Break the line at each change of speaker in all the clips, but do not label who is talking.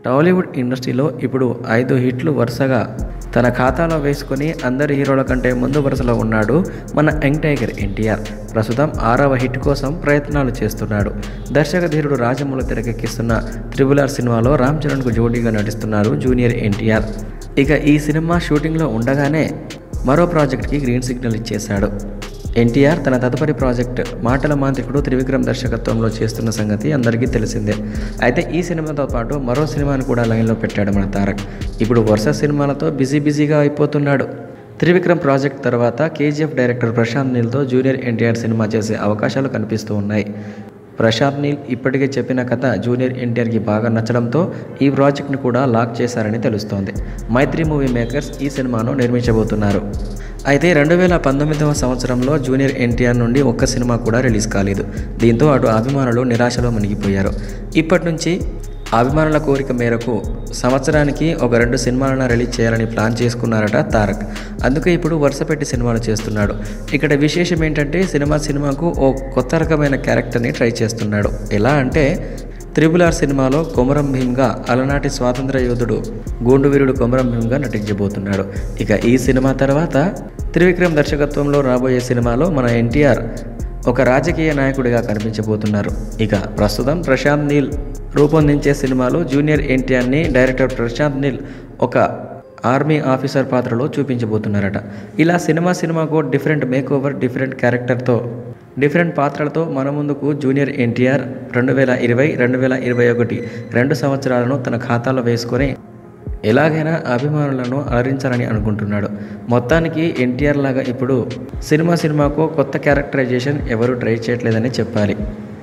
టాలీవుడ్ ఇండస్ట్రీలో ఇప్పుడు ఐదు హిట్లు వరుసగా తన ఖాతాలో వేసుకొని అందరి హీరోల కంటే ముందు వరుసలో ఉన్నాడు మన యంగ్ టైగర్ ఎన్టీఆర్ ప్రస్తుతం ఆరవ హిట్ కోసం ప్రయత్నాలు చేస్తున్నాడు దర్శక ధీరుడు రాజమౌళి తెరకెక్కిస్తున్న త్రిబుల్ ఆర్ సినిమాలో రామ్ చరణ్కు జోడీగా నటిస్తున్నారు జూనియర్ ఎన్టీఆర్ ఇక ఈ సినిమా షూటింగ్లో ఉండగానే మరో ప్రాజెక్ట్కి గ్రీన్ సిగ్నల్ ఇచ్చేశాడు ఎన్టీఆర్ తన తదుపరి ప్రాజెక్ట్ మాటల మాంత్రికుడు త్రివిక్రమ్ దర్శకత్వంలో చేస్తున్న సంగతి అందరికీ తెలిసిందే అయితే ఈ సినిమాతో పాటు మరో సినిమాను కూడా లైన్లో పెట్టాడు మన తారక్ ఇప్పుడు వరుస సినిమాలతో బిజీ బిజీగా అయిపోతున్నాడు త్రివిక్రమ్ ప్రాజెక్ట్ తర్వాత కేజీఎఫ్ డైరెక్టర్ ప్రశాంత్ నీల్తో జూనియర్ ఎన్టీఆర్ సినిమా చేసే అవకాశాలు కనిపిస్తూ ఉన్నాయి ప్రశాంత్ నీల్ ఇప్పటికే చెప్పిన కథ జూనియర్ ఎన్టీఆర్కి బాగా నచ్చడంతో ఈ ప్రాజెక్ట్ను కూడా లాక్ చేశారని తెలుస్తోంది మైత్రి మూవీ మేకర్స్ ఈ సినిమాను నిర్మించబోతున్నారు అయితే రెండు వేల పంతొమ్మిదవ సంవత్సరంలో జూనియర్ ఎన్టీఆర్ నుండి ఒక్క సినిమా కూడా రిలీజ్ కాలేదు దీంతో అటు అభిమానులు నిరాశలో మునిగిపోయారు ఇప్పటి నుంచి అభిమానుల కోరిక మేరకు సంవత్సరానికి ఒక రెండు సినిమాలను రిలీజ్ చేయాలని ప్లాన్ చేసుకున్నారట తారక్ అందుకే ఇప్పుడు వరుస పెట్టి సినిమాలు చేస్తున్నాడు ఇక్కడ విశేషం ఏంటంటే సినిమా సినిమాకు ఓ కొత్త రకమైన క్యారెక్టర్ని ట్రై చేస్తున్నాడు ఎలా అంటే త్రిబుల్ ఆర్ సినిమాలో కొమరం భీమ్గా అలనాటి స్వాతంత్ర యోధుడు గూండు వీరుడు కొమరం భీమ్గా నటించబోతున్నాడు ఇక ఈ సినిమా తర్వాత త్రివిక్రమ్ దర్శకత్వంలో రాబోయే సినిమాలో మన ఎన్టీఆర్ ఒక రాజకీయ నాయకుడిగా కనిపించబోతున్నారు ఇక ప్రస్తుతం ప్రశాంత్ నీల్ రూపొందించే సినిమాలో జూనియర్ ఎన్టీఆర్ని డైరెక్టర్ ప్రశాంత్ నీల్ ఒక ఆర్మీ ఆఫీసర్ పాత్రలో చూపించబోతున్నారట ఇలా సినిమా సినిమాకు డిఫరెంట్ మేక్ ఓవర్ డిఫరెంట్ క్యారెక్టర్తో డిఫరెంట్ పాత్రలతో మన ముందుకు జూనియర్ ఎన్టీఆర్ రెండు వేల ఇరవై రెండు వేల ఇరవై ఒకటి రెండు సంవత్సరాలను తన ఖాతాలో వేసుకొని ఎలాగైనా అభిమానులను అలరించాలని అనుకుంటున్నాడు మొత్తానికి ఎన్టీఆర్ లాగా ఇప్పుడు సినిమా సినిమాకు కొత్త క్యారెక్టరైజేషన్ ఎవరు ట్రై చేయట్లేదని చెప్పాలి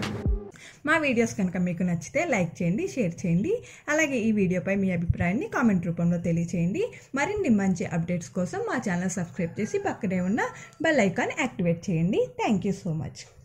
మా వీడియోస్ కనుక మీకు నచ్చితే లైక్ చేయండి షేర్ చేయండి అలాగే ఈ వీడియోపై మీ అభిప్రాయాన్ని కామెంట్ రూపంలో తెలియచేయండి మరిన్ని మంచి అప్డేట్స్ కోసం మా ఛానల్ సబ్స్క్రైబ్ చేసి పక్కనే ఉన్న బెల్ ఐకాన్ యాక్టివేట్ చేయండి థ్యాంక్ యూ సో మచ్